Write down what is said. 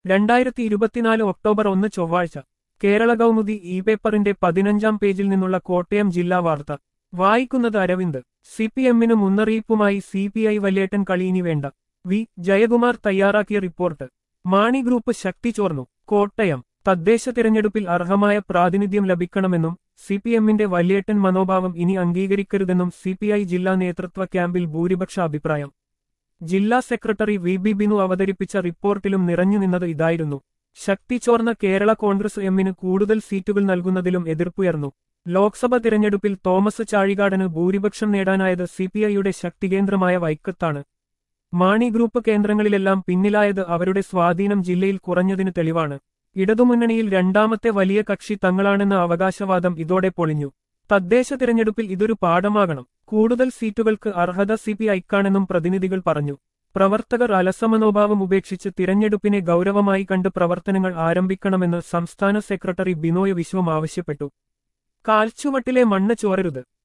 രണ്ടായിരത്തി ഇരുപത്തിനാല് ഒക്ടോബർ ഒന്ന് ചൊവ്വാഴ്ച കേരള കൗമുദി ഇ പേപ്പറിന്റെ പതിനഞ്ചാം പേജിൽ നിന്നുള്ള കോട്ടയം ജില്ലാ വാർത്ത വായിക്കുന്നത് അരവിന്ദ് സി പി എമ്മിന് മുന്നറിയിപ്പുമായി സി പി ഐ വല്യേട്ടൻ കളി ഇനി വേണ്ട വി ജയകുമാർ തയ്യാറാക്കിയ റിപ്പോർട്ട് മാണി ഗ്രൂപ്പ് ശക്തി ചോർന്നു കോട്ടയം തദ്ദേശ തിരഞ്ഞെടുപ്പിൽ അർഹമായ പ്രാതിനിധ്യം ലഭിക്കണമെന്നും സി പി എമ്മിന്റെ വല്യേട്ടൻ മനോഭാവം ഇനി അംഗീകരിക്കരുതെന്നും സി പി ഐ ജില്ലാ നേതൃത്വ ക്യാമ്പിൽ ഭൂരിപക്ഷ അഭിപ്രായം ജില്ലാ സെക്രട്ടറി വി ബി ബിനു അവതരിപ്പിച്ച റിപ്പോർട്ടിലും നിറഞ്ഞുനിന്നത് ഇതായിരുന്നു ശക്തി ചോർന്ന കേരള കോൺഗ്രസ് എമ്മിന് കൂടുതൽ സീറ്റുകൾ നൽകുന്നതിലും എതിർപ്പുയർന്നു ലോക്സഭ തിരഞ്ഞെടുപ്പിൽ തോമസ് ചാഴികാടന് ഭൂരിപക്ഷം നേടാനായത് സിപിഐയുടെ ശക്തികേന്ദ്രമായ വൈക്കത്താണ് മാണി ഗ്രൂപ്പ് കേന്ദ്രങ്ങളിലെല്ലാം പിന്നിലായത് അവരുടെ സ്വാധീനം ജില്ലയിൽ കുറഞ്ഞതിന് തെളിവാണ് ഇടതുമുന്നണിയിൽ രണ്ടാമത്തെ വലിയ കക്ഷി തങ്ങളാണെന്ന അവകാശവാദം ഇതോടെ പൊളിഞ്ഞു തദ്ദേശ തിരഞ്ഞെടുപ്പിൽ ഇതൊരു പാഠമാകണം കൂടുതൽ സീറ്റുകൾക്ക് അർഹത സി പി ഐക്കാണെന്നും പ്രതിനിധികൾ പറഞ്ഞു പ്രവർത്തകർ അലസമനോഭാവം ഉപേക്ഷിച്ച് തിരഞ്ഞെടുപ്പിനെ ഗൗരവമായി കണ്ട് പ്രവർത്തനങ്ങൾ ആരംഭിക്കണമെന്ന് സംസ്ഥാന സെക്രട്ടറി ബിനോയ് വിശ്വം ആവശ്യപ്പെട്ടു കാൽച്ചുവട്ടിലെ മണ്ണ് ചോരരുത്